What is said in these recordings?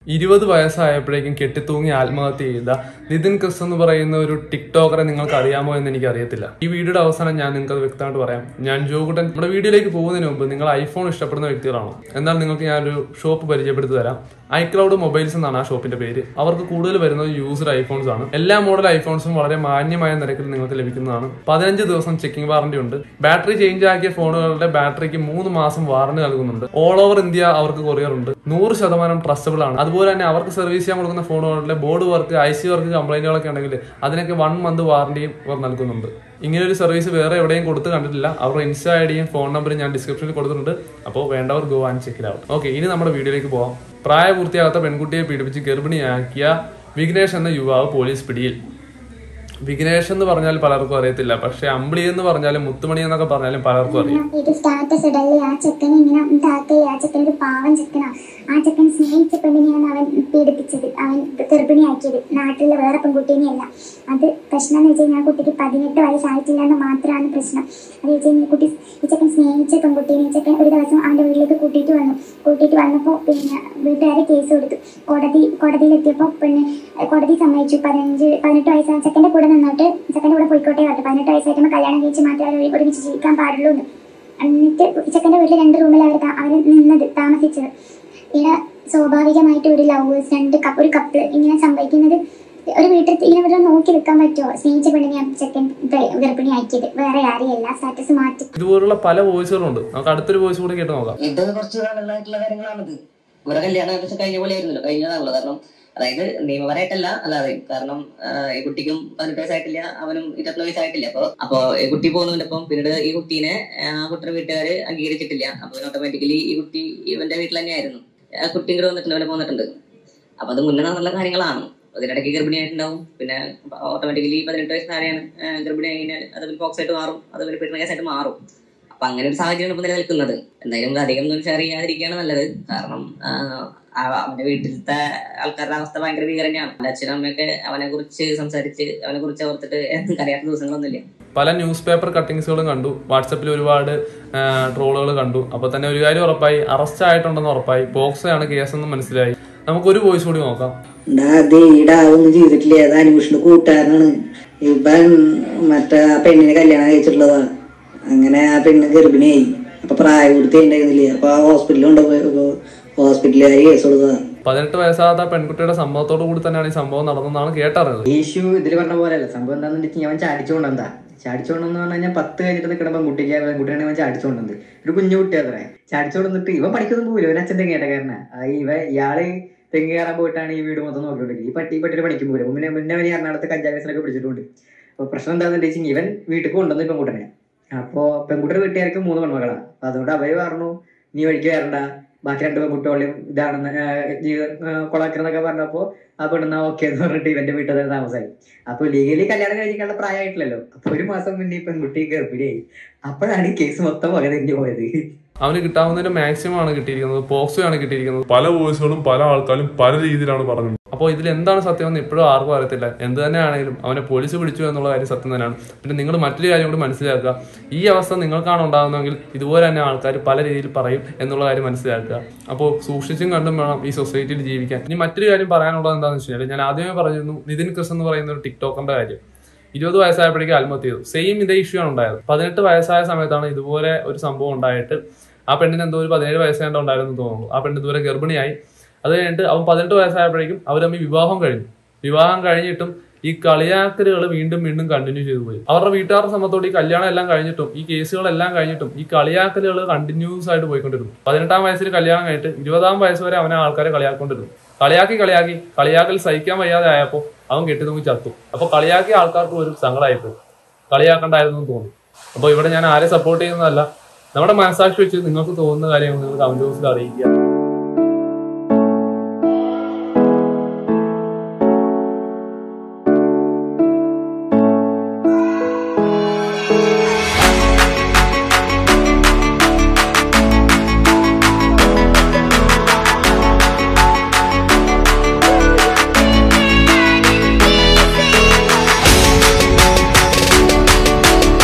ഇരുപത് വയസ്സായപ്പോഴേക്കും കെട്ടിത്തൂങ്ങി ആത്മഹത്യ ചെയ്ത നിതിൻ ക്രിസ് എന്ന് പറയുന്ന ഒരു ടിക്ടോക്കറെ നിങ്ങൾക്ക് അറിയാമോ എന്ന് എനിക്ക് അറിയത്തില്ല ഈ വീഡിയോയുടെ അവസാനം ഞാൻ നിങ്ങൾക്ക് അത് വ്യക്തമായിട്ട് പറയാം ഞാൻ ജോകുട്ടൻ നമ്മുടെ വീഡിയോയിലേക്ക് പോകുന്നതിന് മുമ്പ് നിങ്ങൾ ഐഫോൺ ഇഷ്ടപ്പെടുന്ന വ്യക്തികളാണോ എന്നാൽ നിങ്ങൾക്ക് ഞാനൊരു ഷോപ്പ് പരിചയപ്പെടുത്തി തരാം ഐക്ലൗഡ് മൊബൈൽസ് എന്നാണ് ആ ഷോപ്പിന്റെ പേര് അവർക്ക് കൂടുതൽ വരുന്നത് യൂസർ ഐഫോൺസ് ആണ് എല്ലാ മോഡൽ ഐഫോൺസും വളരെ മാന്യമായ നിരക്കിൽ നിങ്ങൾക്ക് ലഭിക്കുന്നതാണ് പതിനഞ്ച് ദിവസം ചെക്കിംഗ് വാറന്റി ഉണ്ട് ബാറ്ററി ചേഞ്ച് ആക്കിയ ഫോണുകളുടെ ബാറ്ററിക്ക് മൂന്ന് മാസം വാറന്റി നൽകുന്നുണ്ട് ഓൾ ഓവർ ഇന്ത്യ അവർക്ക് കൊറിയർ ഉണ്ട് നൂറ് ശതമാനം ട്രസ്റ്റബിൾ ആണ് അതുപോലെ തന്നെ അവർക്ക് സർവീസ് ചെയ്യാൻ കൊടുക്കുന്ന ഫോണുകളുടെ board work I C work കംപ്ലൈന്റുകളൊക്കെ ഉണ്ടെങ്കിൽ അതിനൊക്കെ വൺ മന്ത് വാറന്റിയും അവർ നൽകുന്നുണ്ട് ഇങ്ങനെ ഒരു സർവീസ് വേറെ എവിടെയും കൊടുത്ത് കണ്ടിട്ടില്ല അവരുടെ ഇൻസ്റ്റാ ഐ ഡിയും ഫോൺ നമ്പറും ഞാൻ ഡിസ്ക്രിപ്ഷനിൽ കൊടുത്തിട്ടുണ്ട് അപ്പോൾ വേണ്ടവർ go and check out okay ഇനി നമ്മുടെ വീഡിയോയിലേക്ക് പോവാം പ്രായപൂർത്തിയാകാത്ത പെൺകുട്ടിയെ പീഡിപ്പിച്ച് ഗർഭിണിയാക്കിയ വിഘ്നേഷ് എന്ന യുവാവ് പോലീസ് പിടിയിൽ വിഘ്നേഷ് എന്ന് പറഞ്ഞാൽ പലർക്കും അറിയത്തില്ല പക്ഷെ അമ്പിളി എന്ന് പറഞ്ഞാലും മുത്തുമണി എന്നൊക്കെ പറഞ്ഞാലും പലർക്കും അറിയാം ഇത് സ്റ്റാറ്റസ് ഇടല്ലേ ആ ചെക്കനെ ഇങ്ങനെ ഇതാക്കല്ലേ ആ ചെക്കൻ ഒരു പാവം ചെക്കനാ ആ ചെക്കൻ സ്നേഹിച്ച പെണ്ണിനെയാണ് അവൻ പീഡിപ്പിച്ചത് അവൻ ഗർഭിണിയാക്കിയത് നാട്ടിലെ വേറെ പെൺകുട്ടീനെയല്ല അത് പ്രശ്നം എന്ന് വെച്ച് കഴിഞ്ഞാൽ ആ കുട്ടിക്ക് പതിനെട്ട് വയസ്സായിട്ടില്ല എന്ന് മാത്രമാണ് പ്രശ്നം അത് വെച്ച് കഴിഞ്ഞാൽ ഈ കുട്ടി ഈ ചെക്കൻ സ്നേഹിച്ച പെൺകുട്ടീനെ ഈ ചെക്കൻ ഒരു ദിവസം അവന്റെ വീട്ടിലേക്ക് കൂട്ടിയിട്ട് വന്നു കൂട്ടിയിട്ട് വന്നപ്പോൾ പിന്നെ വീട്ടുകാർ കേസ് കൊടുത്തു കോടതി കോടതിയിലെത്തിയപ്പോൾ പിന്നെ കോടതി സമ്മതിച്ചു പതിനഞ്ച് പതിനെട്ട് വയസ്സായ ചെക്കൻ്റെ കൂടെ നിന്നിട്ട് ചെക്കൻ്റെ കൂടെ പോയിക്കോട്ടെ പറഞ്ഞു പതിനെട്ട് വയസ്സായിട്ട് കല്യാണം കഴിച്ച് മാറ്റി അവർ ഒരുമിച്ച് ജീവിക്കാൻ പാടുള്ളൂ എന്ന് എന്നിട്ട് ചെക്കൻ്റെ വീട്ടിൽ രണ്ട് റൂമിൽ അവർ അവർ നിന്നത് താമസിച്ചത് ഇവിടെ സ്വാഭാവികമായിട്ട് ഒരു ലവേഴ്സ് രണ്ട് കപ്പ് ഒരു കപ്പിൾ ഇങ്ങനെ സംഭവിക്കുന്നത് ഒരു വീട്ടിൽ ഇങ്ങനെ ഇവിടെ നോക്കി നിൽക്കാൻ പറ്റുമോ സ്നേഹിച്ച പെണ്ണിനെ ആ ചെക്കൻ ഗർഭിണിയാക്കിയത് വേറെ ആരെയല്ല സ്റ്റാറ്റസ് മാറ്റി ഇതുപോലുള്ള പല വോയിസുകളുണ്ട് നമുക്ക് അടുത്തൊരു വോയിസ് കൂടി കേട്ട് നോക്കാം ഇത് കുറച്ച് നാളുകളായിട്ടുള്ള കാര്യങ്ങളാണിത് ഇവരെ കല്യാണം ഏകദേശം കഴിഞ്ഞ പോലെ ആയിരുന്നല്ലോ കഴിഞ്ഞതാണല്ലോ കാരണം അതായത് നിയമപരമായിട്ടല്ല അല്ലാതെ കാരണം ആ, ഈ കുട്ടിക്കും പതിനെട്ട് വയസ്സായിട്ടില്ല അവനും ഇരുപത്തൊന്ന് വയസ്സായിട്ടില്ല അപ്പൊ അപ്പൊ ഈ കുട്ടി പോകുന്നതിന്റെ ഒപ്പം പിന്നീട് ഈ കുട്ടീനെ ആ കുട്ടിയുടെ വീട്ടുകാര് അംഗീകരിച്ചിട്ടില്ല അപ്പൊ ഓട്ടോമാറ്റിക്കലി ഈ കുട്ടി ഇവന്റെ വീട്ടിൽ തന്നെയായിരുന്നു ആ കുട്ടി ഇങ്ങോട്ട് വന്നിട്ടുണ്ട് അവനെ പോന്നിട്ടുണ്ട് അപ്പൊ അത് മുന്നേ നടന്നുള്ള കാര്യങ്ങളാണ് അതിനിടയ്ക്ക് ഗർഭിണിയായിട്ടുണ്ടാവും പിന്നെ ഓട്ടോമാറ്റിക്കലി പതിനെട്ട് വയസ്സ് താഴെയാണ് ആ, ഗർഭിണിയായി കഴിഞ്ഞാൽ അത് ബോക്സ് ആയിട്ട് മാറും അത് പിന്നെ പെട്ടെന്ന് കേസായിട്ട് മാറും അപ്പൊ അങ്ങനെ ഒരു സാഹചര്യമാണ് ഇപ്പൊ നിലനിൽക്കുന്നത് എന്തായാലും അധികം ഒന്നും ഷെയർ ചെയ്യാതിരിക്കുകയാണ് നല്ലത് കാരണം ആ, ആ- അവന്റെ വീട്ടിലത്തെ ആൾക്കാരുടെ അവസ്ഥ ഭയങ്കര ഭീകരം തന്നെയാണ് അവന്റെ അച്ഛനും അമ്മയൊക്കെ അവനെ കുറിച്ച് സംസാരിച്ച് അവനെ കുറിച്ച് ഓർത്തിട്ട് കരയാത്ത ദിവസങ്ങളൊന്നുമില്ല പല ന്യൂസ് പേപ്പർ കട്ടിങ്സുകളും കണ്ടു വാട്സപ്പിൽ ഒരുപാട് ട്രോളുകൾ കണ്ടു അപ്പൊ തന്നെ ഒരു കാര്യം ഉറപ്പായി അറസ്റ്റ് ആയിട്ടുണ്ടെന്ന് ഉറപ്പായി പോക്സോ ആണ് കേസെന്ന് മനസ്സിലായി നമുക്കൊരു വോയിസ് കൂടി നോക്കാം ഡാ ഒന്നും ചെയ്തിട്ടില്ല അത് അനൂഷിന്റെ കൂട്ടുകാരനാണ് ഇവൻ മറ്റേ ആ പെണ്ണിനെ കല്യാണം കഴിച്ചിട്ടുള്ളതാ അങ്ങനെ ആ പെണ്ണ് ഗർഭിണിയായി അപ്പൊ പ്രായപൂർത്തി ഉണ്ടായിരുന്നില്ല അപ്പൊ ആ ഹോസ്പിറ്റലിൽ കൊണ്ടുപോയപ്പോ ഹോസ്പിറ്റലുകാർ കേസ് കൊടുത്തതാ പതിനെട്ട് വയസ്സാകാത്ത പെൺകുട്ടിയുടെ സമ്മതത്തോടു കൂടി തന്നെയാണ് ഈ സംഭവം നടന്നതെന്നാണ് കേട്ടറിഞ്ഞത് ഈ ഇഷ്യൂ ഇതിൽ പറഞ്ഞ പോലെയല്ല സംഭവം എന്താണെന്ന് വെച്ചാൽ അവൻ ചാടിച്ചുകൊണ്ടെന്താ ചാടിച്ചുകൊണ്ടെന്ന് പറഞ്ഞു കഴിഞ്ഞാൽ പത്ത് കഴിഞ്ഞിട്ട് നിൽക്കണ പെൺകുട്ടിക്ക് പെൺകുട്ടിയാണ് അവൻ ചാടിച്ചുകൊണ്ടത് ഒരു കുഞ്ഞു കുട്ടി അത്രേ ചാടിച്ചുകൊണ്ടിട്ട് ഇവൻ പഠിക്കൊന്നും പോകില്ല ഇവൻ അച്ഛൻ തെങ്ങേറ്റക്കാരനാ ഇവ ഇയാള് തെങ്ങ് കയറാൻ പോയിട്ടാണ് ഈ വീട് മൊത്തം നോക്കിക്കൊണ്ടിരിക്കുന്നത് ഈ പട്ടി പട്ടിയുടെ പണിക്കും പോലും മുന്നേ മുന്നേ അവൻ ഈ എറണാകുളത്ത് കഞ്ചാവേസിനൊക്കെ പിടിച്ചിട്ടുണ്ട് അപ്പൊ പ്രശ്നം എന്താണെന്ന് വെച്ചാൽ ഇവൻ വീട്ടിൽ കൊണ്ടുവന്നു ഈ പെൺകുട്ടനെ അപ്പോ പെൺകുട്ടിയുടെ വീട്ടുകാർക്ക് മൂന്ന് പെൺമക്കളാ അപ്പൊ അതുകൊണ്ട് അവര് പറഞ്ഞു നീ വഴിക്ക് വരണ്ട ബാക്കി രണ്ട് പെൺകുട്ടികളും ഇതാണെന്ന് കൊളാക്കരെന്നൊക്കെ പറഞ്ഞപ്പോ ആ പെണ്ണെന്നാ ഓക്കെ എന്ന് പറഞ്ഞിട്ട് ഇവന്റെ വീട്ടിൽ തന്നെ താമസമായി അപ്പൊ ലീഗലി കല്യാണം കഴിക്കാനുള്ള പ്രായമായിട്ടില്ലല്ലോ അപ്പൊ ഒരു മാസം മുന്നേ ഈ പെൺകുട്ടി ഗർഭിണിയായി അപ്പോഴാണ് ഈ കേസ് മൊത്തം വക തിരിഞ്ഞു പോയത് അവന് കിട്ടാവുന്നതിന്റെ മാക്സിമം ആണ് കിട്ടിയിരിക്കുന്നത് പോക്സോ ആണ് കിട്ടിയിരിക്കുന്നത് പല വോയിസുകളും പല ആൾക്കാരും പല രീതിയിലാണ് പറഞ്ഞത് അപ്പോൾ ഇതിൽ എന്താണ് സത്യം എന്ന് ഇപ്പോഴും ആർക്കും അറിയത്തില്ല എന്ത് തന്നെയാണെങ്കിലും അവനെ പോലീസ് പിടിച്ചു എന്നുള്ള കാര്യം സത്യം തന്നെയാണ് പിന്നെ നിങ്ങൾ മറ്റൊരു കാര്യം കൂടി മനസ്സിലാക്കുക ഈ അവസ്ഥ നിങ്ങൾക്കാണ് ഉണ്ടാകുന്നതെങ്കിൽ ഇതുപോലെ തന്നെ ആൾക്കാർ പല രീതിയിൽ പറയും എന്നുള്ള കാര്യം മനസ്സിലാക്കുക അപ്പോൾ സൂക്ഷിച്ചും കണ്ടും വേണം ഈ സൊസൈറ്റിയിൽ ജീവിക്കാൻ ഇനി മറ്റൊരു കാര്യം പറയാനുള്ളത് എന്താണെന്ന് വെച്ച് കഴിഞ്ഞാൽ ഞാൻ ആദ്യമേ പറഞ്ഞിരുന്നു നിതിൻ ക്രിസ് എന്ന് പറയുന്ന ഒരു ടിക്ടോക്കറിന്റെ കാര്യം ഇരുപത് വയസ്സായപ്പോഴേക്കും ആത്മഹത്യ ചെയ്തു സെയിം ഇതേ ഇഷ്യൂ ആണ് ഉണ്ടായത് പതിനെട്ട് വയസ്സായ സമയത്താണ് ഇതുപോലെ ഒരു സംഭവം ഉണ്ടായിട്ട് ആ പെണ്ണിന് എന്തോ ഒരു പതിനേഴ് വയസ്സായിട്ട് ഉണ്ടായിരുന്നു തോന്നുന്നു ആ പെണ്ണ് ഇതുവരെ ഗർഭിണിയായി അത് കഴിഞ്ഞിട്ട് അവൻ പതിനെട്ട് വയസ്സായപ്പോഴേക്കും അവർ തമ്മിൽ വിവാഹം കഴിഞ്ഞു വിവാഹം കഴിഞ്ഞിട്ടും ഈ കളിയാക്കലുകൾ വീണ്ടും വീണ്ടും കണ്ടിന്യൂ ചെയ്തു പോയി അവരുടെ വീട്ടുകാരുടെ സമ്മതത്തോടെ ഈ കല്യാണം എല്ലാം കഴിഞ്ഞിട്ടും ഈ കേസുകളെല്ലാം കഴിഞ്ഞിട്ടും ഈ കളിയാക്കലുകൾ കണ്ടിന്യൂസ് ആയിട്ട് പോയിക്കൊണ്ടിരുന്നു പതിനെട്ടാം വയസ്സിൽ കല്യാണം കഴിഞ്ഞിട്ട് ഇരുപതാം വയസ്സ് വരെ അവനെ ആൾക്കാരെ കളിയാക്കൊണ്ടിരുന്നു കളിയാക്കി കളിയാക്കി കളിയാക്കൽ സഹിക്കാൻ വയ്യാതെ ആയപ്പോൾ അവൻ കെട്ടി തൂങ്ങി ചത്തു അപ്പൊ കളിയാക്കിയ ആൾക്കാർക്ക് ഒരു സങ്കടമായിപ്പോയി കളിയാക്കണ്ടായിരുന്നു എന്ന് തോന്നി അപ്പോൾ ഇവിടെ ഞാൻ ആരെ സപ്പോർട്ട് ചെയ്യുന്നതല്ല നമ്മുടെ മനസാക്ഷി വെച്ച് നിങ്ങൾക്ക് തോന്നുന്ന കാര്യങ്ങൾ നിങ്ങൾ കമന്റ് ബോക്സിൽ അറിയിക്കുക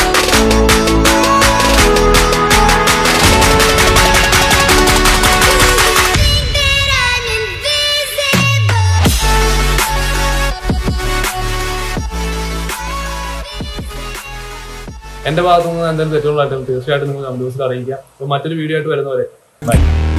Thank എന്റെ ഭാഗത്തു നിന്ന് എന്തെങ്കിലും തെറ്റുകളായിട്ടും തീർച്ചയായിട്ടും നിങ്ങൾ കമന്റ് ബോക്സിൽ അറിയിക്കുക അപ്പോൾ മറ്റൊരു വീഡിയോ ആയിട്ട് വരുന്നവരെ ബൈ